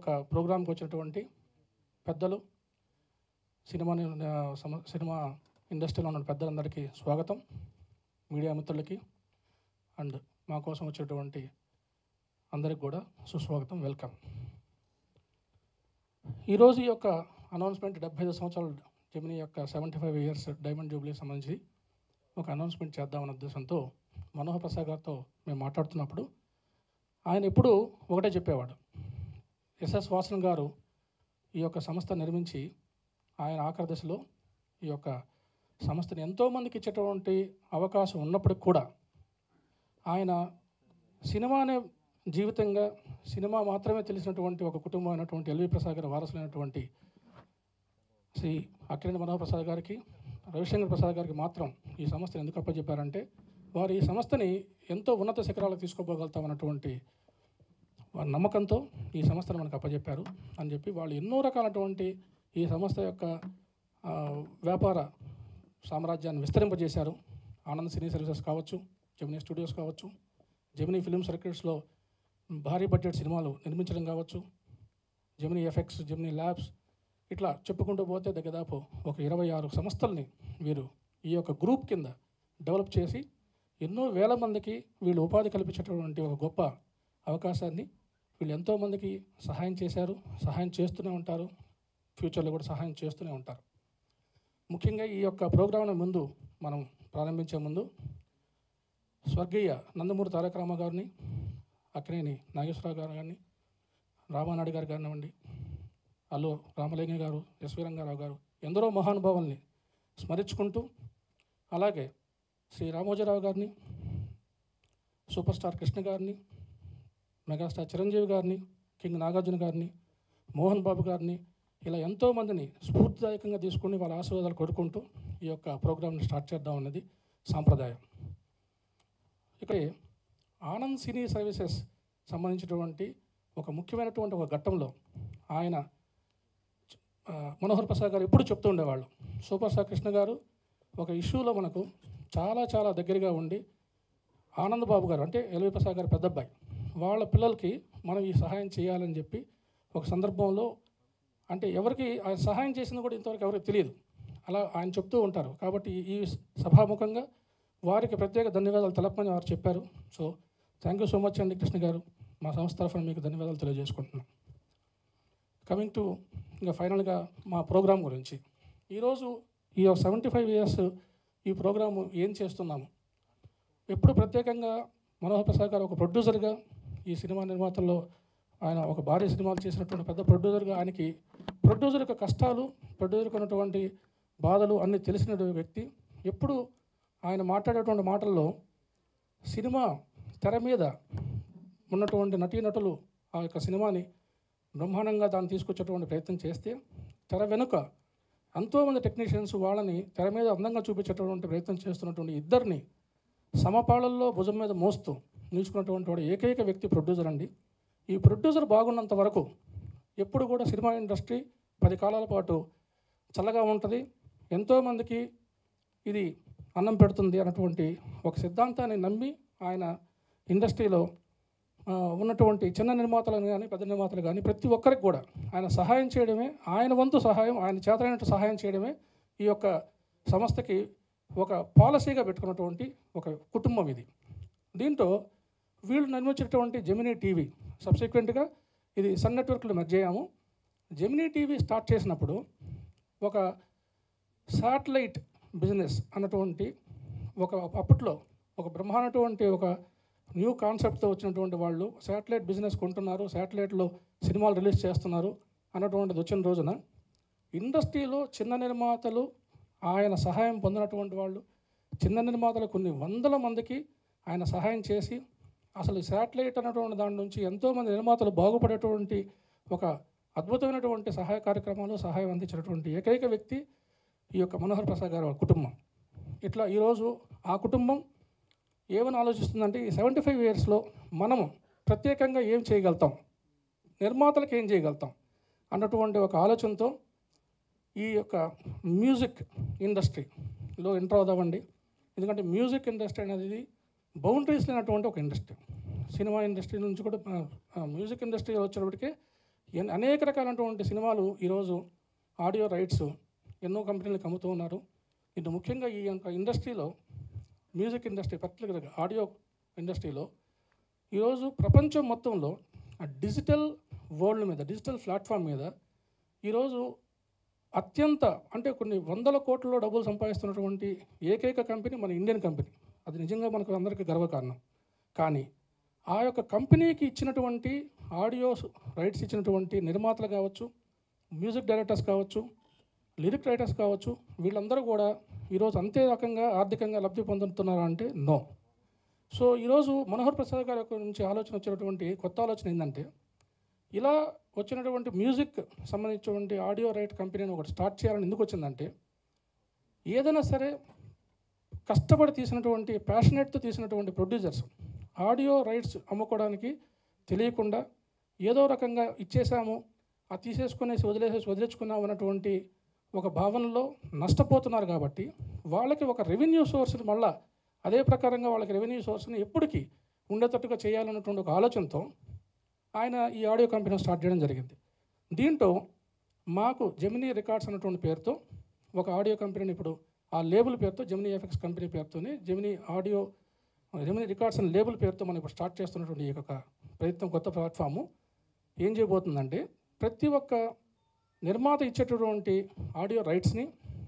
యొక్క ప్రోగ్రాంకి వచ్చినటువంటి పెద్దలు సినిమా ని- ఆ, సమ సినిమా ఇండస్ట్రీలో ఉన్న పెద్దలందరికీ స్వాగతం మీడియా మిత్రులకి అండ్ మా కోసం వచ్చేటువంటి అందరికి కూడా సుస్వాగతం వెల్కమ్ ఈరోజు ఈ యొక్క అనౌన్స్మెంట్ డెబ్బై ఐదు సంవత్సరాలు జమినీ యొక్క సెవెంటీ ఫైవ్ ఇయర్స్ డైమండ్ జూబ్లీకి సంబంధించి ఒక అనౌన్స్మెంట్ చేద్దామనే ఉద్దేశంతో మనోహర్ ప్రసాద్ గారితో మేము మాట్లాడుతున్నప్పుడు ఆయన ఎప్పుడూ ఒకటే చెప్పేవాడు ఎస్ఎస్ వాసన్ గారు ఈ యొక్క సంస్థ నిర్మించి ఆయన ఆఖరి దశలో ఈ యొక్క సంస్థని ఎంతోమందికి ఇచ్చేటువంటి అవకాశం ఉన్నప్పటికి కూడా ఆయన సినిమా అనే జీవితంగా సినిమా మాత్రమే తెలిసినటువంటి ఒక కుటుంబం అయినటువంటి ఎల్వి ప్రసాద్ గారి వారసులైనటువంటి శ్రీ అక్కినేని మనోహర్ ప్రసాద్ గారికి రవిశంకర్ ప్రసాద్ గారికి మాత్రం ఈ సంస్థను ఎందుకు అప్పచెప్పారంటే వారు ఈ సంస్థని ఎంతో ఉన్నత శిఖరాలకు తీసుకోపోగలుగుతామన్నటువంటి వారి నమ్మకంతో ఈ సంస్థను మనకు అప్పచెప్పారు అని చెప్పి వాళ్ళు ఎన్నో రకాలటువంటి ఈ సంస్థ యొక్క ఆ, వ్యాపార సామ్రాజ్యాన్ని విస్తరింపజేశారు ఆనంద్ సినీ సర్వీసెస్ కావచ్చు జెమినీ స్టూడియోస్ కావచ్చు జెమినీ ఫిల్మ్ సర్క్యూట్స్లో భారీ బడ్జెట్ సినిమాలు నిర్మించడం కావచ్చు జెమినీ ఎఫెక్ట్స్ జెమినీ ల్యాబ్స్ ఇట్లా చెప్పుకుంటూ పోతే దగ్గదాపు ఒక ఇరవై ఆరు సంస్థల్ని వీరు ఈ యొక్క గ్రూప్ కింద డెవలప్ చేసి ఎన్నో వేల మందికి వీళ్ళు ఉపాధి కల్పించేటటువంటి ఒక గొప్ప అవకాశాన్ని వీళ్ళు ఎంతోమందికి సహాయం చేశారు సహాయం చేస్తూనే ఉంటారు ఫ్యూచర్లో కూడా సహాయం చేస్తూనే ఉంటారు ముఖ్యంగా ఈ యొక్క ప్రోగ్రాంను ముందు మనం ప్రారంభించే ముందు స్వర్గీయ నందమూరి తారక రామ గారిని అక్కినేని నాగేశ్వరరావు గారు కానీ రామానాయుడు గారు కానివ్వండి అల్లు రామలింగ గారు ఎస్వి రంగారావు గారు ఎందరో మహానుభావుల్ని స్మరించుకుంటూ అలాగే శ్రీ రామోజీరావు గారిని సూపర్ స్టార్ కృష్ణ గారిని మెగాస్టార్ చిరంజీవి గారిని కింగ్ నాగార్జున గారిని మోహన్ బాబు గారిని ఇలా ఎంతోమందిని స్ఫూర్తిదాయకంగా తీసుకుని వాళ్ళ ఆశీర్వాదాలు కొడుకుంటూ ఈ యొక్క ప్రోగ్రామ్ని స్టార్ట్ చేద్దాం అన్నది సాంప్రదాయం ఇక్కడ ఆనంద్ సినీ సర్వీసెస్ సంబంధించినటువంటి ఒక ముఖ్యమైనటువంటి ఒక ఘట్టంలో ఆయన ఆ, మనోహర్ ప్రసాద్ గారు ఎప్పుడు చెప్తూ ఉండేవాళ్ళు సూపర్ స్టార్ కృష్ణ గారు ఒక ఇష్యూలో మనకు చాలా చాలా దగ్గరగా ఉండి ఆనంద్ బాబు గారు అంటే ఎల్వి ప్రసాద్ గారు పెద్దబ్బాయి వాళ్ళ పిల్లలకి మనం ఈ సహాయం చేయాలని చెప్పి ఒక సందర్భంలో అంటే ఎవరికి ఆయన సహాయం చేసింది కూడా ఇంతవరకు ఎవరికి తెలియదు అలా ఆయన చెప్తూ ఉంటారు కాబట్టి ఈ- ఈ సభాముఖంగా వారికి ప్రత్యేక ధన్యవాదాలు తెలపమని వారు చెప్పారు so thank you so much అండి కృష్ణ గారు మా సంస్థ తరఫున మీకు ధన్యవాదాలు తెలియజేసుకుంటున్నాం కమింగ్ టు ఇంకా ఫైనల్గా మా ప్రోగ్రాం గురించి ఈరోజు ఈ సెవెంటీ ఫైవ్ ఇయర్స్ ఈ ప్రోగ్రాము ఏం చేస్తున్నాము ఎప్పుడు ప్రత్యేకంగా మనోహర్ ప్రసాద్ గారు ఒక ప్రొడ్యూసర్గా ఈ సినిమా నిర్మాతల్లో ఆయన ఒక భారీ సినిమాలు చేసినటువంటి పెద్ద ప్రొడ్యూసర్గా ఆయనకి ప్రొడ్యూసర్ యొక్క కష్టాలు ప్రొడ్యూసర్కి ఉన్నటువంటి బాధలు అన్నీ తెలిసిన వ్యక్తి ఎప్పుడు ఆయన మాట్లాడేటువంటి మాటల్లో సినిమా తెర మీద ఉన్నటువంటి నటీనటులు ఆ యొక్క సినిమాని బ్రహ్మాండంగా దాన్ని తీసుకొచ్చేటువంటి ప్రయత్నం చేస్తే తెర వెనుక ఎంతోమంది టెక్నీషియన్స్ వాళ్ళని తెర మీద అందంగా చూపించేటటువంటి ప్రయత్నం చేస్తున్నటువంటి ఇద్దరిని సమపాళల్లో భుజం మీద మోస్తూ నిలుచుకున్నటువంటి వాడు ఏకైక వ్యక్తి ప్రొడ్యూసర్ అండి ఈ ప్రొడ్యూసర్ బాగున్నంత వరకు ఎప్పుడు కూడా సినిమా ఇండస్ట్రీ పది కాలాల పాటు చల్లగా ఉంటుంది ఎంతోమందికి ఇది అన్నం పెడుతుంది అన్నటువంటి ఒక సిద్ధాంతాన్ని నమ్మి ఆయన ఇండస్ట్రీలో ఆ, ఉన్నటువంటి చిన్న నిర్మాతలను కానీ పెద్ద నిర్మాతలు కానీ ప్రతి ఒక్కరికి కూడా ఆయన సహాయం చేయడమే ఆయన వంతు సహాయం ఆయన చేతనైనట్టు సహాయం చేయడమే ఈ యొక్క సంస్థకి ఒక పాలసీగా పెట్టుకున్నటువంటి ఒక కుటుంబం ఇది దీంట్లో వీళ్ళు నిర్మించినటువంటి జెమినీ టీవీ సబ్సిక్వెంట్గా ఇది సన్ నెట్వర్క్లో మెర్జ్ అయ్యాము జెమినీ టీవీ స్టార్ట్ చేసినప్పుడు ఒక శాటిలైట్ బిజినెస్ అన్నటువంటి ఒక అప్పట్లో ఒక బ్రహ్మాండటువంటి ఒక న్యూ కాన్సెప్ట్తో వచ్చినటువంటి వాళ్ళు శాటిలైట్ బిజినెస్ కొంటున్నారు శాటిలైట్లో సినిమాలు రిలీజ్ చేస్తున్నారు అన్నటువంటిది వచ్చిన రోజున ఇండస్ట్రీలో చిన్న నిర్మాతలు ఆయన సహాయం పొందినటువంటి వాళ్ళు చిన్న నిర్మాతలు కొన్ని వందల మందికి ఆయన సహాయం చేసి అసలు శాటిలైట్ అన్నటువంటి దాని నుంచి ఎంతోమంది నిర్మాతలు బాగుపడేటువంటి ఒక అద్భుతమైనటువంటి సహాయ కార్యక్రమాలు సహాయం అందించినటువంటి ఏకైక వ్యక్తి ఈ యొక్క మనోహర్ ప్రసాద్ గారి వాళ్ళ కుటుంబం ఇట్లా ఈరోజు ఆ కుటుంబం ఏమని ఆలోచిస్తుందంటే ఈ సెవెంటీ ఫైవ్ ఇయర్స్లో మనము ప్రత్యేకంగా ఏం చేయగలుగుతాం నిర్మాతలకు ఏం చేయగలుగుతాం అన్నటువంటి ఒక ఆలోచనతో ఈ యొక్క మ్యూజిక్ ఇండస్ట్రీలో ఎంటర్ అవుదామండి ఎందుకంటే మ్యూజిక్ ఇండస్ట్రీ అనేది బౌండరీస్ లేనటువంటి ఒక ఇండస్ట్రీ సినిమా ఇండస్ట్రీ నుంచి కూడా ఆ, ఆ, మ్యూజిక్ ఇండస్ట్రీ వచ్చేటప్పటికే ఎన్- అనేక రకాలైనటువంటి సినిమాలు ఈరోజు ఆడియో రైట్స్ ఎన్నో కంపెనీలకు అమ్ముతూ ఉన్నారు ఇటు ముఖ్యంగా ఈ యొక్క ఇండస్ట్రీలో మ్యూజిక్ ఇండస్ట్రీ పర్టికులర్గా ఆడియో ఇండస్ట్రీలో ఈరోజు ప్రపంచం మొత్తంలో ఆ డిజిటల్ వరల్డ్ మీద డిజిటల్ ప్లాట్ఫామ్ మీద ఈరోజు అత్యంత అంటే కొన్ని వందల కోట్లలో డబ్బులు సంపాదిస్తున్నటువంటి ఏకైక కంపెనీ మన ఇండియన్ కంపెనీ అది నిజంగా మనకు అందరికీ గర్వకారణం కానీ ఆ యొక్క కంపెనీకి ఇచ్చినటువంటి ఆడియో రైట్స్ ఇచ్చినటువంటి నిర్మాతలు కావచ్చు మ్యూజిక్ డైరెక్టర్స్ కావచ్చు లిరిక్ రైటర్స్ కావచ్చు వీళ్ళందరూ కూడా ఈరోజు అంతే రకంగా ఆర్థికంగా లబ్ధి పొందుతున్నారా అంటే నో సో ఈరోజు మనోహర్ ప్రసాద్ గారి యొక్క నుంచి ఆలోచన వచ్చినటువంటి కొత్త ఆలోచన ఏంటంటే ఇలా వచ్చినటువంటి మ్యూజిక్ సంబంధించినటువంటి ఆడియో రైట్ కంపెనీని ఒకటి స్టార్ట్ చేయాలని ఎందుకు వచ్చిందంటే ఏదైనా సరే కష్టపడి తీసినటువంటి ప్యాషనెట్తో తీసినటువంటి ప్రొడ్యూసర్స్ ఆడియో రైట్స్ అమ్ముకోవడానికి తెలియకుండా ఏదో రకంగా ఇచ్చేసాము ఆ తీసేసుకునేసి వదిలేసేసి వదిలేసుకున్నాం అన్నటువంటి ఒక భావనలో నష్టపోతున్నారు కాబట్టి వాళ్ళకి ఒక రెవెన్యూ సోర్స్ని మళ్ళా అదే ప్రకారంగా వాళ్ళకి రెవెన్యూ సోర్స్ని ఎప్పటికీ ఉండేటట్టుగా చేయాలన్నటువంటి ఒక ఆలోచనతో ఆయన ఈ ఆడియో కంపెనీ స్టార్ట్ చేయడం జరిగింది దీంట్లో మాకు జెమినీ రికార్డ్స్ అన్నటువంటి పేరుతో ఒక ఆడియో కంపెనీని ఇప్పుడు ఆ లేబుల్ పేరుతో జెమినీ ఎఫెక్స్ కంపెనీ పేరుతోనే జెమినీ ఆడియో జెమినీ రికార్డ్స్ అనే లేబుల్ పేరుతో మనం ఇప్పుడు స్టార్ట్ చేస్తున్నటువంటి ఈ యొక్క ప్రయత్నం కొత్త ప్లాట్ఫాము ఏం చేయబోతుందంటే ప్రతి ఒక్క నిర్మాత ఇచ్చేటటువంటి ఆడియో రైట్స్ని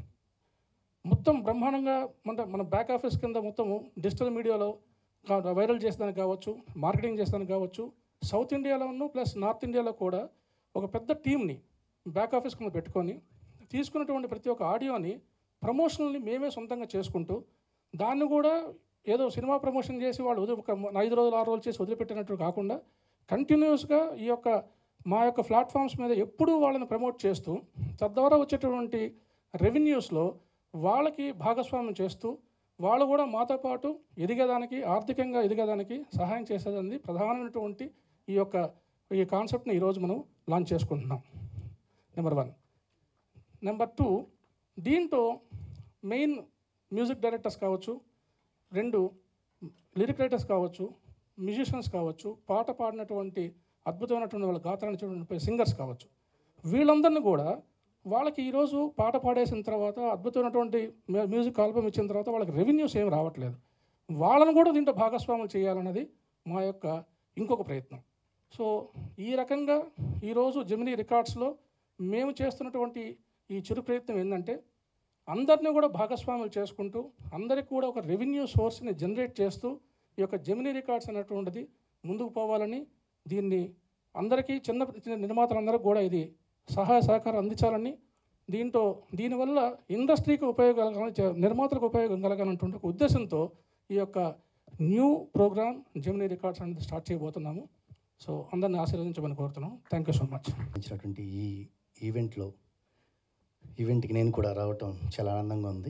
మొత్తం బ్రహ్మాండంగా మన మన బ్యాక్ ఆఫీస్ కింద మొత్తము డిజిటల్ మీడియాలో కా- వైరల్ చేసేదానికి కావచ్చు మార్కెటింగ్ చేసేదానికి కావచ్చు సౌత్ ఇండియాలోను ప్లస్ నార్త్ ఇండియాలో కూడా ఒక పెద్ద టీంని బ్యాక్ ఆఫీస్ కింద పెట్టుకొని తీసుకున్నటువంటి ప్రతి ఒక్క ఆడియోని ప్రమోషనల్ని మేమే సొంతంగా చేసుకుంటూ దాన్ని కూడా ఏదో సినిమా ప్రమోషన్ చేసి వాళ్ళు వదిలి ఒక ఐదు రోజులు ఆరు రోజులు చేసి వదిలిపెట్టినట్టు కాకుండా కంటిన్యూస్గా ఈ యొక్క మా యొక్క ప్లాట్ఫామ్స్ మీద ఎప్పుడూ వాళ్ళని ప్రమోట్ చేస్తూ తద్వారా వచ్చేటటువంటి రెవెన్యూస్లో వాళ్ళకి భాగస్వామ్యం చేస్తూ వాళ్ళు కూడా మాతో పాటు ఎదిగేదానికి ఆర్థికంగా ఎదిగేదానికి సహాయం చేసేదాన్ని ప్రధానమైనటువంటి ఈ యొక్క ఈ కాన్సెప్ట్ని ఈరోజు మనం లాంచ్ చేసుకుంటున్నాం నెంబర్ వన్ నెంబర్ టూ దీంట్లో మెయిన్ మ్యూజిక్ డైరెక్టర్స్ కావచ్చు రెండు లిరిక్ రైటర్స్ కావచ్చు మ్యూజిషియన్స్ కావచ్చు పాట పాడినటువంటి అద్భుతమైనటువంటి వాళ్ళ గాత్రాన్ని సింగర్స్ కావచ్చు వీళ్ళందరినీ కూడా వాళ్ళకి ఈరోజు పాట పాడేసిన తర్వాత అద్భుతమైనటువంటి మ్యూ- మ్యూజిక్ ఆల్బమ్ ఇచ్చిన తర్వాత వాళ్ళకి రెవెన్యూస్ ఏం రావట్లేదు వాళ్ళని కూడా దీంట్లో భాగస్వాములు చేయాలన్నది మా యొక్క ఇంకొక ప్రయత్నం సో ఈ రకంగా ఈరోజు జెమినీ రికార్డ్స్లో మేము చేస్తున్నటువంటి ఈ చిరు ప్రయత్నం ఏంటంటే అందరినీ కూడా భాగస్వాములు చేసుకుంటూ అందరికి కూడా ఒక రెవెన్యూ సోర్స్ని జనరేట్ చేస్తూ ఈ యొక్క జెమినీ రికార్డ్స్ అనేటువంటిది ముందుకు పోవాలని దీన్ని అందరికీ చిన్న చిన్న నిర్మాతలందరికీ కూడా ఇది సహాయ సహకారం అందించాలని దీంట్లో దీనివల్ల ఇండస్ట్రీకి ఉపయోగం కలగాలని నిర్మాతలకు ఉపయోగం కలగాలన్నటువంటి ఒక ఉద్దేశంతో ఈ యొక్క న్యూ ప్రోగ్రామ్ జెమినీ రికార్డ్స్ అనేది స్టార్ట్ చేయబోతున్నాము సో అందరిని ఆశీర్వదించమని కోరుతున్నాం థ్యాంక్ యూ సో మచ్ ఇచ్చినటువంటి ఈ ఈవెంట్లో ఈవెంట్కి నేను కూడా రావటం చాలా ఆనందంగా ఉంది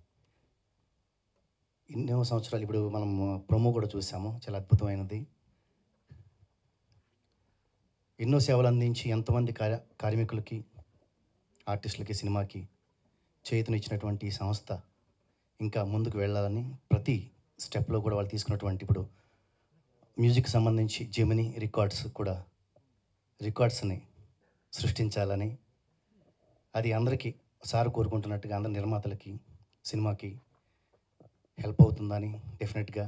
ఎన్నో సంవత్సరాలు ఇప్పుడు మనం ప్రొమో కూడా చూసాము చాలా అద్భుతమైనది ఎన్నో సేవలు అందించి ఎంతమంది కార్య కార్మికులకి ఆర్టిస్టులకి సినిమాకి చేతునిచ్చినటువంటి ఈ సంస్థ ఇంకా ముందుకు వెళ్ళాలని ప్రతి స్టెప్లో కూడా వాళ్ళు తీసుకున్నటువంటి ఇప్పుడు మ్యూజిక్ సంబంధించి జెమినీ రికార్డ్స్ కూడా రికార్డ్స్ని సృష్టించాలని అది అందరికీ సార్ కోరుకుంటున్నట్టుగా అందరి నిర్మాతలకి సినిమాకి హెల్ప్ అవుతుందని డెఫినెట్గా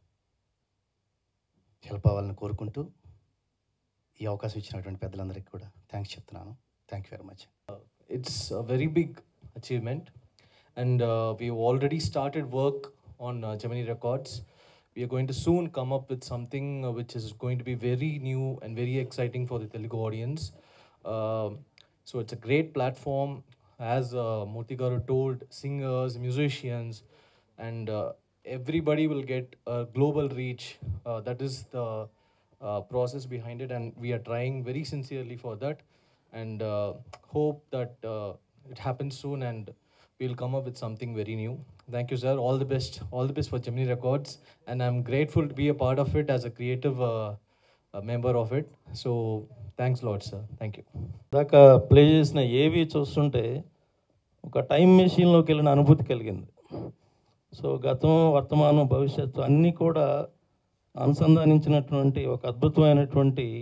హెల్ప్ అవ్వాలని కోరుకుంటూ ఈ అవకాశం ఇచ్చినటువంటి పెద్దలందరికీ కూడా థ్యాంక్స్ చెప్తున్నాను thank you very much it's a very big achievement and uh, we've already started work on uh, gemini records we are going to soon come up with something uh, which is going to be very new and very exciting for the telugu audience Um so it's a great platform as uh, Murthy garu told singers musicians and uh, everybody will get a global reach uh, that is the uh, process behind it and we are trying very sincerely for that and uh, hope that uh, it happens soon and we'll come up with something very new. Thank you, sir. All the best. All the best for Gemini Records. And I'm grateful to be a part of it as a creative uh, a member of it. So thanks a lot, sir. Thank you. దాకా play చేసిన ఏవి చూస్తుంటే ఒక time మెషిన్లోకి వెళ్ళిన అనుభూతి కలిగింది so గతం వర్తమానం భవిష్యత్తు అన్నీ కూడా అనుసంధానించినటువంటి ఒక అద్భుతమైనటువంటి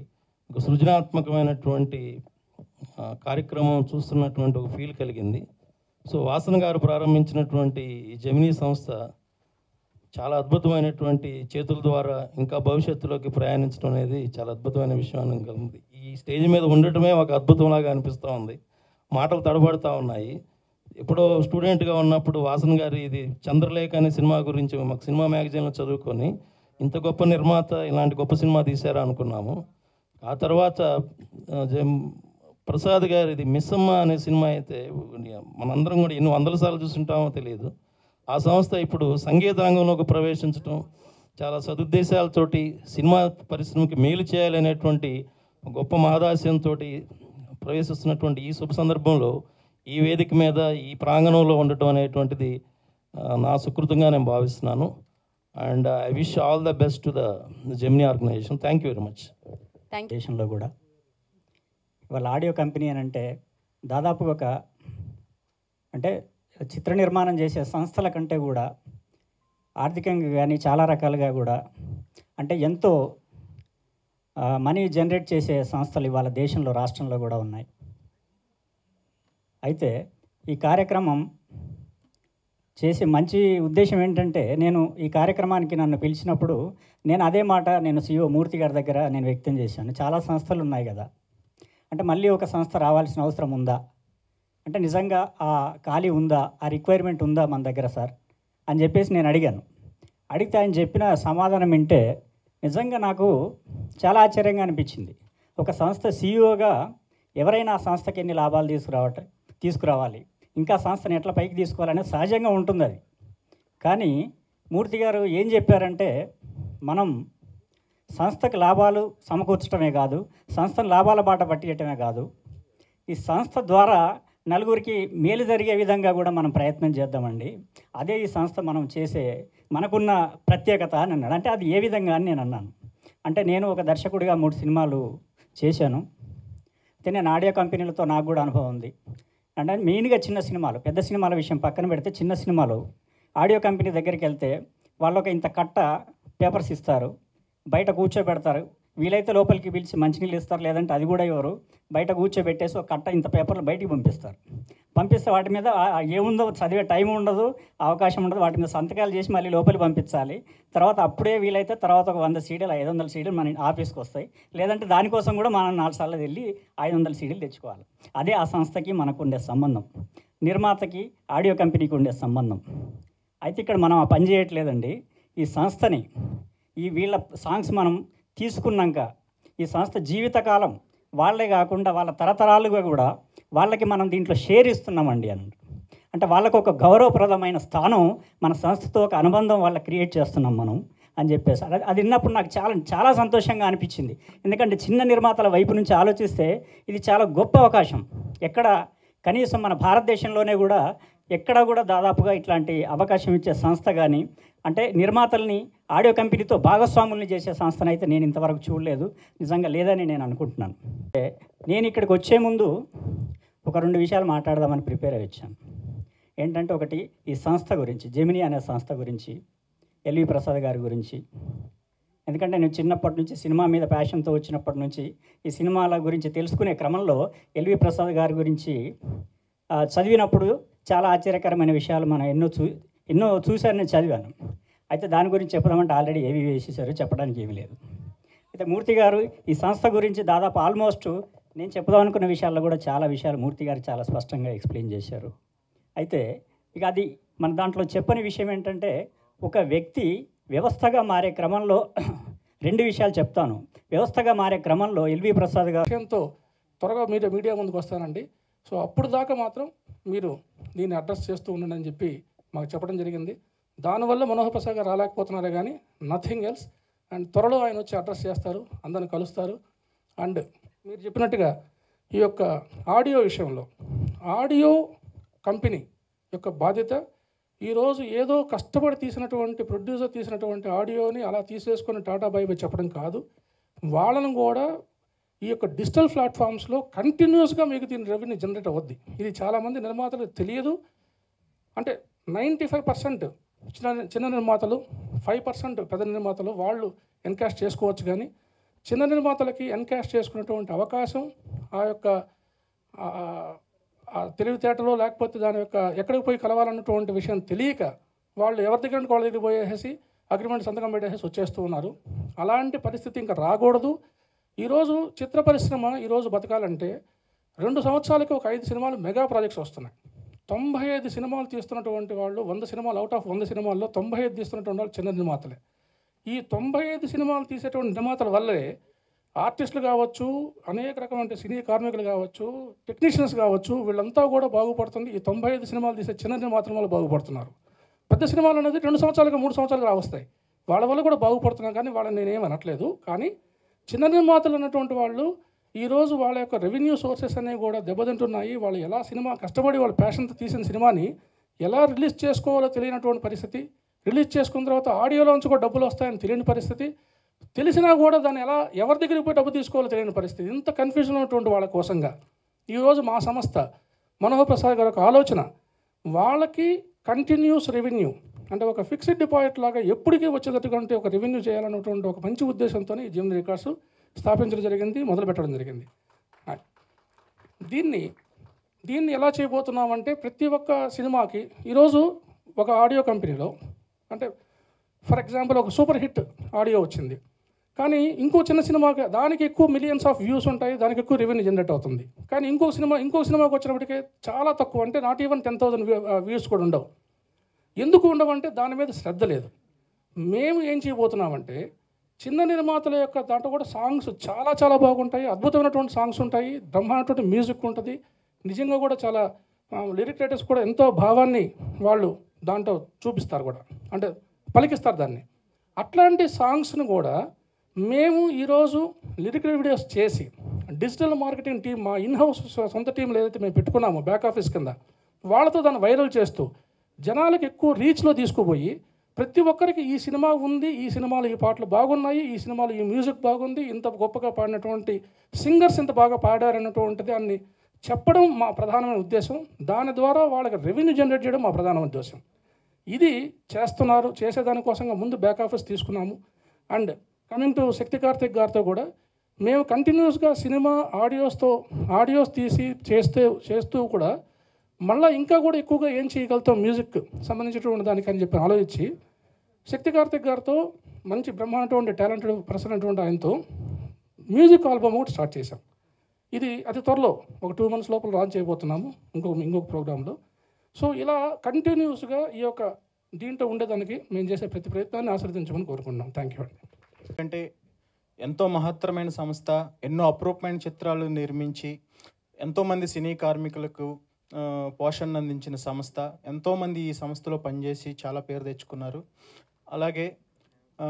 ఒక సృజనాత్మకమైనటువంటి ఆ, కార్యక్రమం చూస్తున్నటువంటి ఒక ఫీల్ కలిగింది సో వాసన గారు ప్రారంభించినటువంటి ఈ జమినీ సంస్థ చాలా అద్భుతమైనటువంటి చేతుల ద్వారా ఇంకా భవిష్యత్తులోకి ప్రయాణించడం అనేది చాలా అద్భుతమైన విషయం అని కలిగింది ఈ స్టేజ్ మీద ఉండటమే ఒక అద్భుతంలాగా అనిపిస్తూ ఉంది మాటలు తడబడుతూ ఉన్నాయి ఎప్పుడో స్టూడెంట్గా ఉన్నప్పుడు వాసన్ గారి ఇది చంద్రలేఖ అనే సినిమా గురించి మాకు సినిమా మ్యాగజైన్లో చదువుకొని ఇంత గొప్ప నిర్మాత ఇలాంటి గొప్ప సినిమా తీశారా అనుకున్నాము ఆ తర్వాత ఆ, జం- ప్రసాద్ గారిది మిస్సమ్మ అనే సినిమా అయితే మనందరం కూడా ఎన్ని వందల సార్లు చూస్తుంటామో తెలియదు ఆ సంస్థ ఇప్పుడు సంగీత రంగంలోకి ప్రవేశించడం చాలా సదుద్దేశాలతోటి సినిమా పరిశ్రమకి మేలు చేయాలనేటువంటి గొప్ప మహదాశయంతో ప్రవేశిస్తున్నటువంటి ఈ శుభ సందర్భంలో ఈ వేదిక మీద ఈ ప్రాంగణంలో ఉండటం అనేటువంటిది ఆ, నా సుకృతంగా నేను భావిస్తున్నాను and I wish all the best to the Gemini organisation thank you very much thank దేశంలో కూడా ఇవాళ ఆడియో కంపెనీ అని అంటే దాదాపు ఒక అంటే చిత్ర నిర్మాణం చేసే సంస్థల కంటే కూడా ఆర్థికంగా కానీ చాలా రకాలుగా కూడా అంటే ఎంతో మనీ జనరేట్ చేసే సంస్థలు ఇవాళ దేశంలో రాష్ట్రంలో కూడా ఉన్నాయి అయితే ఈ కార్యక్రమం చేసే మంచి ఉద్దేశం ఏంటంటే నేను ఈ కార్యక్రమానికి నన్ను పిలిచినప్పుడు నేను అదే మాట నేను సిఓ మూర్తి గారి దగ్గర నేను వ్యక్తం చేశాను చాలా సంస్థలు ఉన్నాయి కదా అంటే మళ్ళీ ఒక సంస్థ రావాల్సిన అవసరం ఉందా అంటే నిజంగా ఆ ఖాళీ ఉందా ఆ రిక్వైర్మెంట్ ఉందా మన దగ్గర సార్ అని చెప్పేసి నేను అడిగాను అడిగితే ఆయన చెప్పిన సమాధానం వింటే నిజంగా నాకు చాలా ఆశ్చర్యంగా అనిపించింది ఒక సంస్థ సీఈఓగా ఎవరైనా ఆ సంస్థకి ఎన్ని లాభాలు తీసుకురావట తీసుకురావాలి ఇంకా సంస్థను ఎట్లా పైకి తీసుకోవాలనేది సహజంగా ఉంటుంది అది కానీ మూర్తి గారు ఏం చెప్పారంటే మనం సంస్థకు లాభాలు సమకూర్చడమే కాదు సంస్థను లాభాల బాట పట్టియటమే కాదు ఈ సంస్థ ద్వారా నలుగురికి మేలు జరిగే విధంగా కూడా మనం ప్రయత్నం చేద్దామండి అదే ఈ సంస్థ మనం చేసే మనకున్న ప్రత్యేకత అని అన్నాడు అంటే అది ఏ విధంగా అని నేను అన్నాను అంటే నేను ఒక దర్శకుడిగా మూడు సినిమాలు చేశాను అయితే నేను ఆడియో కంపెనీలతో నాకు కూడా అనుభవం ఉంది అంటే మెయిన్గా చిన్న సినిమాలు పెద్ద సినిమాల విషయం పక్కన పెడితే చిన్న సినిమాలు ఆడియో కంపెనీ దగ్గరికి వెళ్తే వాళ్ళు ఒక ఇంత కట్ట పేపర్స్ ఇస్తారు బయట కూర్చోబెడతారు వీలైతే లోపలికి పిలిచి మంచినీళ్ళు ఇస్తారు లేదంటే అది కూడా ఎవరు బయట కూర్చోబెట్టేసి ఒక కట్ట ఇంత పేపర్లు బయటికి పంపిస్తారు పంపిస్తే వాటి మీద ఆ- ఆ ఏముందో చదివే టైం ఉండదు అవకాశం ఉండదు వాటి మీద సంతకాలు చేసి మళ్ళీ లోపలికి పంపించాలి తర్వాత అప్పుడే వీలైతే తర్వాత ఒక వంద సీడీలు ఐదు వందల సీడీలు మన ఆఫీస్కి వస్తాయి లేదంటే దానికోసం కూడా మనం నాలుగు సార్లు వెళ్ళి ఐదు వందల సీడీలు తెచ్చుకోవాలి అదే ఆ సంస్థకి మనకు ఉండే సంబంధం నిర్మాతకి ఆడియో కంపెనీకి ఉండే సంబంధం అయితే ఇక్కడ మనం ఆ పని చేయట్లేదండి ఈ సంస్థని ఈ వీళ్ళ సాంగ్స్ మనం తీసుకున్నాక ఈ సంస్థ జీవితకాలం వాళ్ళే కాకుండా వాళ్ళ తరతరాలుగా కూడా వాళ్ళకి మనం దీంట్లో షేర్ ఇస్తున్నామండి అని అంటే వాళ్ళకు ఒక గౌరవప్రదమైన స్థానం మన సంస్థతో ఒక అనుబంధం వాళ్ళ క్రియేట్ చేస్తున్నాం మనం అని చెప్పేసి అది అది విన్నప్పుడు నాకు చాలా చాలా సంతోషంగా అనిపించింది ఎందుకంటే చిన్న నిర్మాతల వైపు నుంచి ఆలోచిస్తే ఇది చాలా గొప్ప అవకాశం ఎక్కడ కనీసం మన భారతదేశంలోనే కూడా ఎక్కడ కూడా దాదాపుగా ఇట్లాంటి అవకాశం ఇచ్చే సంస్థ కానీ అంటే నిర్మాతల్ని ఆడియో కంపెనీతో భాగస్వాముల్ని చేసే సంస్థను అయితే నేను ఇంతవరకు చూడలేదు నిజంగా లేదని నేను అనుకుంటున్నాను అంటే నేను ఇక్కడికి వచ్చే ముందు ఒక రెండు విషయాలు మాట్లాడదామని ప్రిపేర్ అయ్యి వచ్చాను ఏంటంటే ఒకటి ఈ సంస్థ గురించి జెమిని అనే సంస్థ గురించి ఎల్వి ప్రసాద్ గారి గురించి ఎందుకంటే నేను చిన్నప్పటి నుంచి సినిమా మీద ప్యాషన్తో వచ్చినప్పటి నుంచి ఈ సినిమాల గురించి తెలుసుకునే క్రమంలో ఎల్వి ప్రసాద్ గారి గురించి ఆ, చదివినప్పుడు చాలా ఆశ్చర్యకరమైన విషయాలు మనం ఎన్నో చూ ఎన్నో చూశాను నేను చదివాను అయితే దాని గురించి చెప్పదామంటే ఆల్రెడీ ఏవి వేసేసారు చెప్పడానికి ఏమీ లేదు అయితే మూర్తి గారు ఈ సంస్థ గురించి దాదాపు ఆల్మోస్ట్ నేను చెప్పుదాం అనుకున్న విషయాల్లో కూడా చాలా విషయాలు మూర్తి గారు చాలా స్పష్టంగా ఎక్స్ప్లెయిన్ చేశారు అయితే ఇక అది మన దాంట్లో చెప్పని విషయం ఏంటంటే ఒక వ్యక్తి వ్యవస్థగా మారే క్రమంలో రెండు విషయాలు చెప్తాను వ్యవస్థగా మారే క్రమంలో ఎల్వి ప్రసాద్ గారు విషయంతో త్వరగా మీరు మీడియా ముందుకు వస్తానండి సో అప్పుడు దాకా మాత్రం మీరు దీన్ని అడ్రస్ చేస్తూ ఉండండి అని చెప్పి మాకు చెప్పడం జరిగింది దానివల్ల మనోహర్ ప్రసాద్ గారు రాలేకపోతున్నారే కానీ నథింగ్ ఎల్స్ అండ్ త్వరలో ఆయన వచ్చి అడ్రస్ చేస్తారు అందరిని కలుస్తారు అండ్ మీరు చెప్పినట్టుగా ఈ యొక్క ఆడియో విషయంలో ఆడియో కంపెనీ యొక్క బాధ్యత ఈరోజు ఏదో కష్టపడి తీసినటువంటి ప్రొడ్యూసర్ తీసినటువంటి ఆడియోని అలా తీసేసుకొని టాటా బై బై చెప్పడం కాదు వాళ్ళను కూడా ఈ యొక్క డిజిటల్ ప్లాట్ఫామ్స్లో కంటిన్యూస్గా మీకు దీని రెవెన్యూ జనరేట్ అవుద్ది ఇది చాలామంది నిర్మాతలకు తెలియదు అంటే నైంటీ ఫైవ్ పర్సెంట్ చిన్న చిన్న నిర్మాతలు ఫైవ్ పర్సెంట్ పెద్ద నిర్మాతలు వాళ్ళు ఎన్కాష్ చేసుకోవచ్చు కానీ చిన్న నిర్మాతలకి ఎన్కాష్ చేసుకునేటువంటి అవకాశం ఆ యొక్క ఆ- ఆ తెలివితేటలో లేకపోతే దాని యొక్క ఎక్కడికి పోయి కలవాలన్నటువంటి విషయం తెలియక వాళ్ళు ఎవరి దగ్గర నుండి వాళ్ళ దగ్గర పోయేసి అగ్రిమెంట్ సంతకం పెట్టేసి వచ్చేస్తూ ఉన్నారు అలాంటి పరిస్థితి ఇంకా రాకూడదు ఈరోజు చిత్ర పరిశ్రమ ఈరోజు బతకాలంటే రెండు సంవత్సరాలకి ఒక ఐదు సినిమాలు మెగా ప్రాజెక్ట్స్ వస్తున్నాయి తొంభై ఐదు సినిమాలు తీస్తున్నటువంటి వాళ్ళు వంద సినిమాలు అవుట్ ఆఫ్ వంద సినిమాల్లో తొంభై ఐదు తీస్తున్నటువంటి వాళ్ళు చిన్న నిర్మాతలే ఈ తొంభై ఐదు సినిమాలు తీసేటువంటి నిర్మాతల వల్లే ఆర్టిస్టులు కావచ్చు అనేక రకమైన సినీ కార్మికులు కావచ్చు టెక్నీషియన్స్ కావచ్చు వీళ్ళంతా కూడా బాగుపడుతుంది ఈ తొంభై ఐదు సినిమాలు తీసే చిన్న నిర్మాతల వల్ల బాగుపడుతున్నారు పెద్ద సినిమాలు అనేది రెండు సంవత్సరాలకు మూడు సంవత్సరాలకు రావస్తాయి వాళ్ళ వల్ల కూడా బాగుపడుతున్నాం కానీ వాళ్ళని నేనేం అనట్లేదు కానీ చిన్న నిర్మాతలు అన్నటువంటి వాళ్ళు ఈరోజు వాళ్ళ యొక్క రెవెన్యూ సోర్సెస్ అనేవి కూడా దెబ్బతింటున్నాయి వాళ్ళు ఎలా సినిమా కష్టపడి వాళ్ళ ప్యాషన్తో తీసిన సినిమాని ఎలా రిలీజ్ చేసుకోవాలో తెలియనటువంటి పరిస్థితి రిలీజ్ చేసుకున్న తర్వాత ఆడియోలోంచి కూడా డబ్బులు వస్తాయని తెలియని పరిస్థితి తెలిసినా కూడా దాన్ని ఎలా ఎవరి దగ్గరికి పోయి డబ్బు తీసుకోవాలో తెలియని పరిస్థితి ఇంత కన్ఫ్యూజన్ ఉన్నటువంటి వాళ్ళ కోసంగా ఈరోజు మా సంస్థ మనోహర్ ప్రసాద్ గారి ఒక ఆలోచన వాళ్ళకి కంటిన్యూస్ రెవెన్యూ అంటే ఒక ఫిక్స్డ్ డిపాజిట్ లాగా ఎప్పటికీ వచ్చేటటువంటి ఒక రెవెన్యూ చేయాలన్నటువంటి ఒక మంచి ఉద్దేశంతో ఈ జిమ్ రికార్డ్స్ స్థాపించడం జరిగింది మొదలు పెట్టడం జరిగింది దీన్ని దీన్ని ఎలా చేయబోతున్నామంటే ప్రతి ఒక్క సినిమాకి ఈరోజు ఒక ఆడియో కంపెనీలో అంటే ఫర్ ఎగ్జాంపుల్ ఒక సూపర్ హిట్ ఆడియో వచ్చింది కానీ ఇంకో చిన్న సినిమాకి దానికి ఎక్కువ మిలియన్స్ ఆఫ్ వ్యూస్ ఉంటాయి దానికి ఎక్కువ రెవెన్యూ జనరేట్ అవుతుంది కానీ ఇంకో సినిమా ఇంకో సినిమాకి వచ్చినప్పటికీ చాలా తక్కువ అంటే not even ten thousand views కూడా ఉండవు ఎందుకు ఉండవంటే దాని మీద శ్రద్ధ లేదు మేము ఏం చేయబోతున్నామంటే చిన్న నిర్మాతల యొక్క దాంట్లో కూడా సాంగ్స్ చాలా చాలా బాగుంటాయి అద్భుతమైనటువంటి సాంగ్స్ ఉంటాయి బ్రహ్మాండటువంటి మ్యూజిక్ ఉంటుంది నిజంగా కూడా చాలా లిరిక్ రైటర్స్ కూడా ఎంతో భావాన్ని వాళ్ళు దాంట్లో చూపిస్తారు కూడా అంటే పలికిస్తారు దాన్ని అట్లాంటి సాంగ్స్ని కూడా మేము ఈరోజు లిరిక్ వీడియోస్ చేసి డిజిటల్ మార్కెటింగ్ టీం మా ఇన్ హౌస్ సొంత టీంలో ఏదైతే మేము పెట్టుకున్నామో బ్యాక్ ఆఫీస్ కింద వాళ్ళతో దాన్ని వైరల్ చేస్తూ జనాలకు ఎక్కువ రీచ్లో తీసుకుపోయి ప్రతి ఒక్కరికి ఈ సినిమా ఉంది ఈ సినిమాలు ఈ పాటలు బాగున్నాయి ఈ సినిమాలు ఈ మ్యూజిక్ బాగుంది ఇంత గొప్పగా పాడినటువంటి సింగర్స్ ఇంత బాగా పాడారన్నటువంటి దాన్ని చెప్పడం మా ప్రధానమైన ఉద్దేశం దాని ద్వారా వాళ్ళకి రెవెన్యూ జనరేట్ చేయడం మా ప్రధాన ఉద్దేశం ఇది చేస్తున్నారు చేసేదానికోసంగా ముందు బ్యాక్ ఆఫీస్ తీసుకున్నాము and coming to Sakthi Karthik గారితో కూడా మేము కంటిన్యూస్గా సినిమా ఆడియోస్తో ఆడియోస్ తీసి చేస్తే చేస్తూ కూడా మళ్ళీ ఇంకా కూడా ఎక్కువగా ఏం చేయగలుగుతాం మ్యూజిక్ సంబంధించినటువంటి దానికి అని చెప్పి ఆలోచించి శక్తి కార్తిక్ గారితో మంచి బ్రహ్మాండటువంటి టాలెంటెడ్ పర్సన్ అటువంటి ఆయనతో మ్యూజిక్ ఆల్బమ్ ఒకటి స్టార్ట్ చేశాం ఇది అతి త్వరలో ఒక టూ మంత్స్ లోపల లాంచ్ చేయబోతున్నాము ఇంకొక ఇంకొక ప్రోగ్రాంలో సో ఇలా కంటిన్యూస్గా ఈ యొక్క దీంట్లో ఉండేదానికి మేము చేసే ప్రతి ప్రయత్నాన్ని ఆశ్రదించమని కోరుకుంటున్నాం థ్యాంక్ యూ అండి ఎందుకంటే ఎంతో మహత్తరమైన సంస్థ ఎన్నో అప్రూపమైన చిత్రాలు నిర్మించి ఎంతోమంది సినీ కార్మికులకు ఆ, పోషణ అందించిన సంస్థ ఎంతోమంది ఈ సంస్థలో పనిచేసి చాలా పేరు తెచ్చుకున్నారు అలాగే ఆ,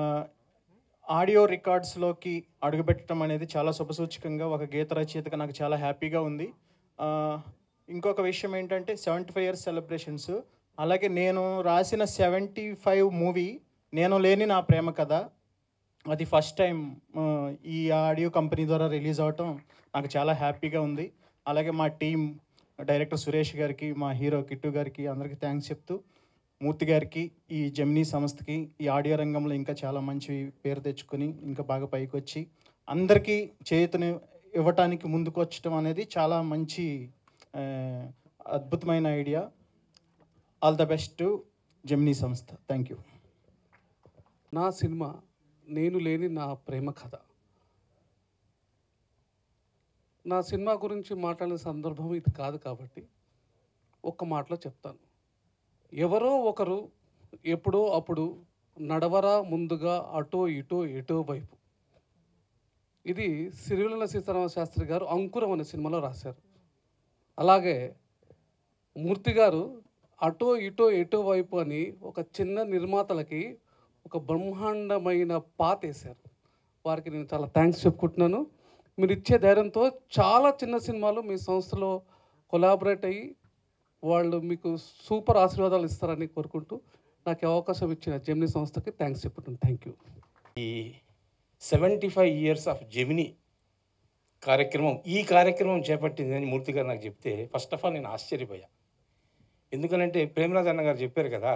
ఆడియో రికార్డ్స్లోకి అడుగుపెట్టడం అనేది చాలా శుభసూచకంగా ఒక గీత రచయితగా నాకు చాలా హ్యాపీగా ఉంది ఆ, ఇంకొక విషయం ఏంటంటే సెవెంటీ ఫైవ్ ఇయర్స్ సెలబ్రేషన్స్ అలాగే నేను రాసిన సెవెంటీ ఫైవ్ మూవీ నేను లేని నా ప్రేమ కథ అది ఫస్ట్ టైం ఆ, ఈ ఆడియో కంపెనీ ద్వారా రిలీజ్ అవటం నాకు చాలా హ్యాపీగా ఉంది అలాగే మా టీం డైరెక్టర్ సురేష్ గారికి మా హీరో కిట్టు గారికి అందరికీ థ్యాంక్స్ చెప్తూ మూర్తి గారికి ఈ జెమినీ సంస్థకి ఈ ఆడియో రంగంలో ఇంకా చాలా మంచి పేరు తెచ్చుకొని ఇంకా బాగా పైకి వచ్చి అందరికీ చేతుని ఇవ్వటానికి ముందుకు వచ్చటం అనేది చాలా మంచి ఆ, అద్భుతమైన idea all the best to Gemini సంస్థ థ్యాంక్ యూ నా సినిమా నేను లేని నా ప్రేమ కథ నా సినిమా గురించి మాట్లాడిన సందర్భం ఇది కాదు కాబట్టి ఒక్క మాటలో చెప్తాను ఎవరో ఒకరు ఎప్పుడో అప్పుడు నడవరా ముందుగా అటో ఇటో ఎటో వైపు ఇది సిరివెల్ల సీతారామ శాస్త్రి గారు అంకురం అనే సినిమాలో రాశారు అలాగే మూర్తి గారు అటో ఇటో ఎటో వైపు అని ఒక చిన్న నిర్మాతలకి ఒక బ్రహ్మాండమైన పాత వేశారు వారికి నేను చాలా థ్యాంక్స్ చెప్పుకుంటున్నాను మీరు ఇచ్చే ధైర్యంతో చాలా చిన్న సినిమాలు మీ సంస్థలో కొలాబరేట్ అయ్యి వాళ్ళు మీకు సూపర్ ఆశీర్వాదాలు ఇస్తారని కోరుకుంటూ నాకు ఈ అవకాశం ఇచ్చిన జెమినీ సంస్థకి థ్యాంక్స్ చెప్పుకుంటున్నాను థ్యాంక్ యూ ఈ seventy five years of Gemini కార్యక్రమం ఈ కార్యక్రమం చేపట్టింది అని మూర్తి గారు నాకు చెప్తే ఫస్ట్ ఆఫ్ ఆల్ నేను ఆశ్చర్యపోయా ఎందుకనంటే ప్రేమరాజ్ అన్న గారు చెప్పారు కదా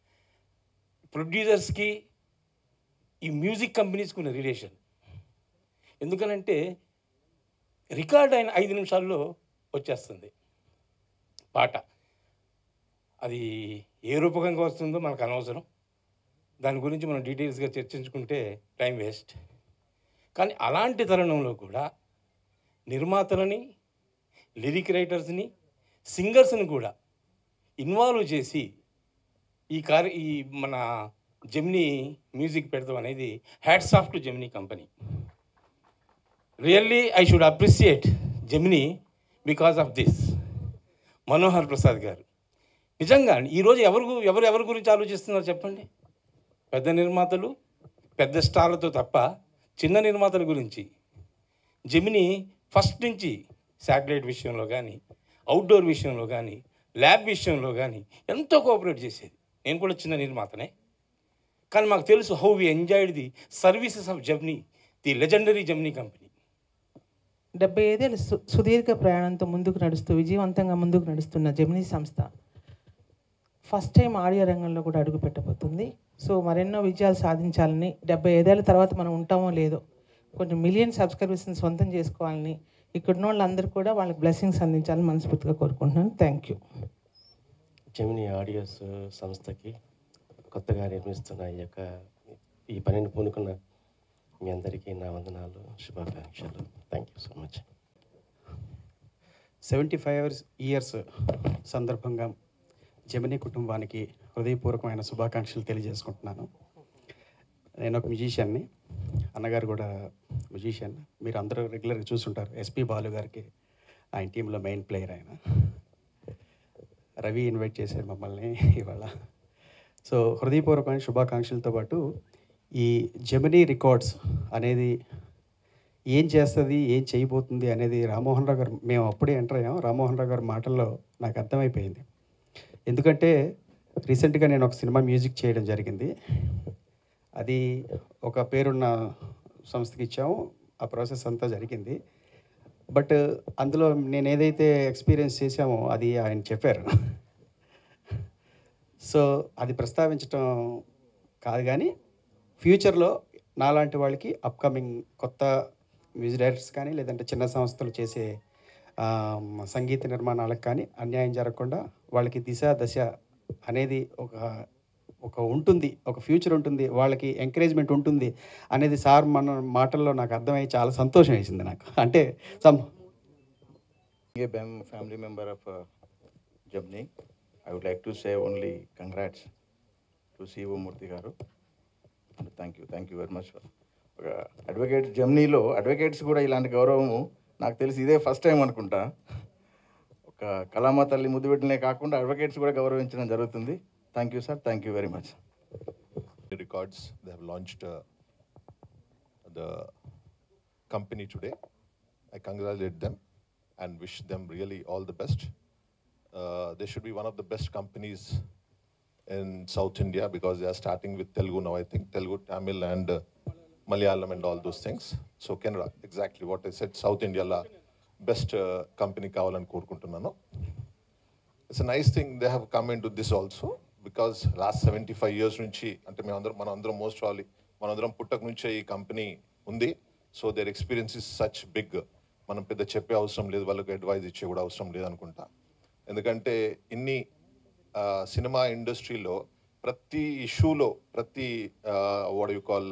ప్రొడ్యూసర్స్కి ఈ మ్యూజిక్ కంపెనీస్కి ఉన్న రిలేషన్ ఎందుకనంటే రికార్డ్ అయిన ఐదు నిమిషాల్లో వచ్చేస్తుంది పాట అది ఏ రూపకంగా వస్తుందో మనకు అనవసరం దాని గురించి మనం డీటెయిల్స్గా చర్చించుకుంటే టైం వేస్ట్ కానీ అలాంటి తరుణంలో కూడా నిర్మాతలని లిరిక్ రైటర్స్ని సింగర్స్ని కూడా ఇన్వాల్వ్ చేసి ఈ కార్య ఈ మన జెమినీ మ్యూజిక్ పెడతాం అనేది hats off to Gemini company really I should appreciate Gemini because of this Manohar Prasad గారు నిజంగా ఈరోజు ఎవరు గు- ఎవరు ఎవరి గురించి ఆలోచిస్తున్నారు చెప్పండి పెద్ద నిర్మాతలు పెద్ద స్టార్లతో తప్ప చిన్న నిర్మాతల గురించి జెమిని ఫస్ట్ నుంచి శాటిలైట్ విషయంలో కానీ అవుట్డోర్ విషయంలో కానీ ల్యాబ్ విషయంలో కానీ ఎంతో కోఆపరేట్ చేసేది నేను కూడా చిన్న నిర్మాతనే కానీ మాకు తెలుసు how we enjoyed the services of Gemini the legendary Gemini company డెబ్బై ఐదేళ్ళ సు సుదీర్ఘ ప్రయాణంతో ముందుకు నడుస్తూ విజయవంతంగా ముందుకు నడుస్తున్న జెమినీ సంస్థ ఫస్ట్ టైం ఆడియో రంగంలో కూడా అడుగు పెట్టబోతుంది సో మరెన్నో విజయాలు సాధించాలని డెబ్బై ఐదేళ్ళ తర్వాత మనం ఉంటామో లేదో కొన్ని మిలియన్ సబ్స్క్రైబర్స్ని సొంతం చేసుకోవాలని ఇక్కడున్న వాళ్ళందరూ కూడా వాళ్ళకి బ్లెస్సింగ్స్ అందించాలని మనస్ఫూర్తిగా కోరుకుంటున్నాను థ్యాంక్ యూ జమినీ ఆడియోస్ సంస్థకి కొత్తగా నిర్మిస్తున్న ఈ యొక్క ఈ పనిని పూనుకున్న మీ అందరికీ నా వందనాలు శుభాకాంక్షలు thank you so much seventy five years years సందర్భంగా జమినీ కుటుంబానికి హృదయపూర్వకమైన శుభాకాంక్షలు తెలియజేసుకుంటున్నాను నేను ఒక మ్యూజిషియన్ని అన్నగారు కూడా మ్యూజిషియన్ మీరు అందరూ రెగ్యులర్గా చూసుంటారు ఎస్పి బాలు గారికి ఆయన టీంలో మెయిన్ ప్లేయర్ ఆయన రవి ఇన్వైట్ చేశారు మమ్మల్ని ఇవాళ సో హృదయపూర్వకమైన శుభాకాంక్షలతో పాటు ఈ జమినీ రికార్డ్స్ అనేది ఏం చేస్తుంది ఏం చేయబోతుంది అనేది రామ్మోహన్ రావు గారు మేము అప్పుడే ఎంటర్ అయ్యాం రామ్మోహన్ రావు గారి మాటల్లో నాకు అర్థమైపోయింది ఎందుకంటే రీసెంట్గా నేను ఒక సినిమా మ్యూజిక్ చేయడం జరిగింది అది ఒక పేరున్న సంస్థకి ఇచ్చాము ఆ ప్రాసెస్ అంతా జరిగింది బట్ అందులో నేను ఏదైతే ఎక్స్పీరియన్స్ చేశామో అది ఆయన చెప్పారు సో అది ప్రస్తావించటం కాదు కానీ ఫ్యూచర్లో నాలాంటి వాళ్ళకి అప్కమింగ్ కొత్త మ్యూజిక్ డైరెక్టర్స్ కానీ లేదంటే చిన్న సంస్థలు చేసే ఆ, సంగీత నిర్మాణాలకు కానీ అన్యాయం జరగకుండా వాళ్ళకి దిశ దశ అనేది ఒక ఒక ఉంటుంది ఒక ఫ్యూచర్ ఉంటుంది వాళ్ళకి ఎంకరేజ్మెంట్ ఉంటుంది అనేది సార్ మన మాటల్లో నాకు అర్థమై చాలా సంతోషం వేసింది నాకు అంటే some a BEM family member of uh, Jabni, I would like to say only congrats to CEO Murthy garu. And thank you, thank you very much. ఒక అడ్వకేట్ జమ్నీలో అడ్వకేట్స్ కూడా ఇలాంటి గౌరవము నాకు తెలిసి ఇదే ఫస్ట్ టైం అనుకుంటా ఒక కళామ తల్లి ముద్దు పెట్టినే కాకుండా అడ్వకేట్స్ కూడా గౌరవించడం జరుగుతుంది thank you sir thank you very much records. They have launched uh, the company today. I congratulate them and wish them really all the best. Uh, they should be one of the best companies in South India because they are starting with Telugu now, I think. Telugu, Tamil, and uh, Malayalam, and all those things. So, Canada, exactly what I said, South India, la best uh, company కావాలని కోరుకుంటున్నాను it's nice thing they have come in to this also because last seventy five years నుంచి అంటే మేమందరం మనం అందరం most all మనందరం పుట్టక నుంచే ఈ కంపెనీ ఉంది so their experience is such big మనం పెద్ద చెప్పే అవసరం లేదు వాళ్ళకి అడ్వైజ్ ఇచ్చే కూడా అవసరం లేదనుకుంటా ఎందుకంటే ఇన్ని ఆ, సినిమా ఇండస్ట్రీలో ప్రతి ఇష్యూలో ప్రతి వాట్ యు కాల్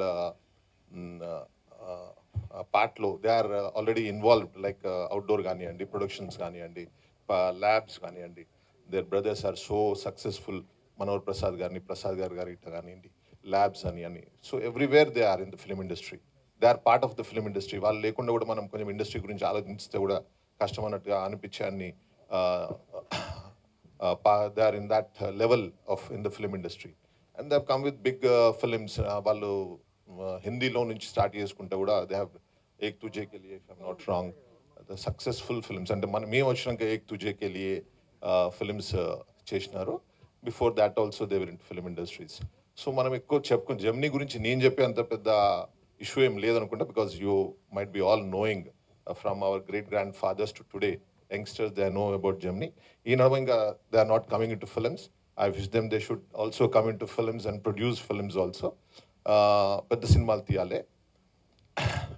పార్ట్లో they are already involved like outdoor కానివ్వండి ప్రొడక్షన్స్ కానివ్వండి ల్యాబ్స్ కానివ్వండి their brothers are so successful Manohar Prasad గారిని ప్రసాద్ గారి గారి ఇట్లా కానివ్వండి ల్యాబ్స్ అని అని so everywhere they are in the film industry they are part of the film industry వాళ్ళు లేకుండా కూడా మనం కొంచెం ఇండస్ట్రీ గురించి ఆలోచిస్తే కూడా కష్టం అన్నట్టుగా అనిపించే అన్ని they are in that level of in the film industry and they come with big films వాళ్ళు uh, హిందీలో నుంచి స్టార్ట్ చేసుకుంటే కూడా they have Ek Duuje Ke Liye if I'm not wrong the successful films అంటే మనం మేము వచ్చినాక ఏక్ తుజే కే లియే ఫిల్మ్స్ చేసినారు before that also they were in film industries so మనం ఎక్కువ చెప్పుకుని జమ్నీ గురించి నేను చెప్పే అంత పెద్ద ఇష్యూ ఏం లేదనుకుంటా because you might be all knowing from our great grand fathers to today youngsters they know about జమ్నీ ఈ నడవ ఇంకా they are not coming in to films I wish them they should also come in to films and produce films also పెద్ద సినిమాలు తీయాలి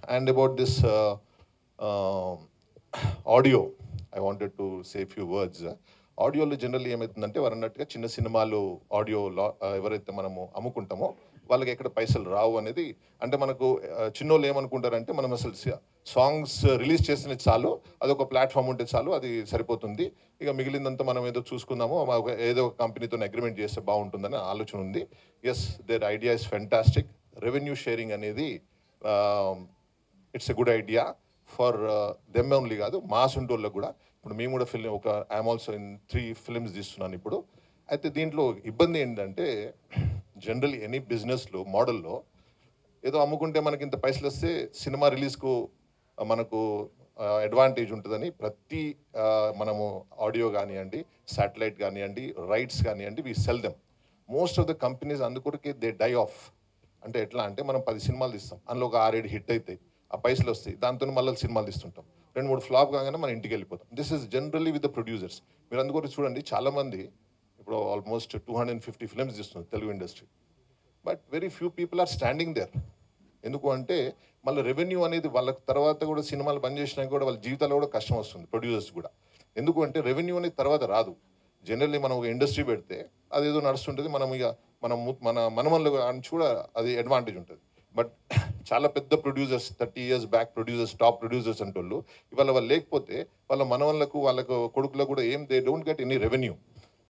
and about this uh, um audio, I wanted to say a few words. ఆడియోలో generally ఏమవుతుందంటే వారు అన్నట్టుగా చిన్న సినిమాలు audio ఎవరైతే మనము అమ్ముకుంటామో వాళ్ళకి ఎక్కడ పైసలు రావు అనేది అంటే మనకు ఆ, చిన్నోళ్ళు ఏమనుకుంటారంటే మనం అసలు సాంగ్స్ రిలీజ్ చేసిన చాలు అదొక ప్లాట్ఫామ్ ఉంటే చాలు అది సరిపోతుంది ఇక మిగిలిందంతా మనం ఏదో చూసుకుందాము మా ఒక- ఏదో ఒక కంపెనీతో అగ్రిమెంట్ చేస్తే బాగుంటుందని ఆలోచన ఉంది yes their idea is fantastic revenue sharing అనేది it's a good idea for them only కాదు మా సొంటోళ్ళకు కూడా ఇప్పుడు మేము కూడా ఫిల్మ్ ఒక I'm also in three films తీస్తున్నాను ఇప్పుడు అయితే దీంట్లో ఇబ్బంది ఏంటంటే జనరల్ ఎనీ బిజినెస్లో మోడల్లో ఏదో అమ్ముకుంటే మనకి ఇంత పైసలు వస్తే సినిమా రిలీజ్కు మనకు అడ్వాంటేజ్ ఉంటుందని ప్రతి ఆ, మనము ఆడియో కానివ్వండి శాటిలైట్ కానివ్వండి రైట్స్ కానివ్వండి we sell them most of the companies అందుకొరకే దే డై ఆఫ్ అంటే ఎట్లా అంటే మనం పది సినిమాలు తీస్తాం అందులో ఒక ఆరేడు హిట్ అవుతాయి ఆ పైసలు వస్తాయి దాంతో మళ్ళీ సినిమాలు తీస్తుంటాం రెండు మూడు ఫ్లాప్ కాగానే మనం ఇంటికి వెళ్ళిపోతాం this is generally with the producers మీరు అందుకొరకు చూడండి చాలామంది ఇప్పుడు almost two hundred fifty films తీస్తున్నారు Telugu industry but very few people are standing there ఎందుకు అంటే మళ్ళీ రెవెన్యూ అనేది వాళ్ళ తర్వాత కూడా సినిమాలు బంద్ చేసినాక కూడా వాళ్ళ జీవితాల్లో కూడా కష్టం వస్తుంది ప్రొడ్యూసర్స్ కూడా ఎందుకు అంటే రెవెన్యూ అనేది తర్వాత రాదు జనరల్లీ మనం ఒక ఇండస్ట్రీ పెడితే అదేదో నడుస్తుంటుంది మనం ఇక మనం ము- మన మనమల్లో నుంచి కూడా అది అడ్వాంటేజ్ ఉంటుంది బట్ చాలా పెద్ద producers thirty years back producers top producers అంటోళ్ళు ఇవాళ వాళ్ళు లేకపోతే వాళ్ళ మనవళ్ళకు వాళ్ళకు కొడుకులకు కూడా ఏం they don't get any revenue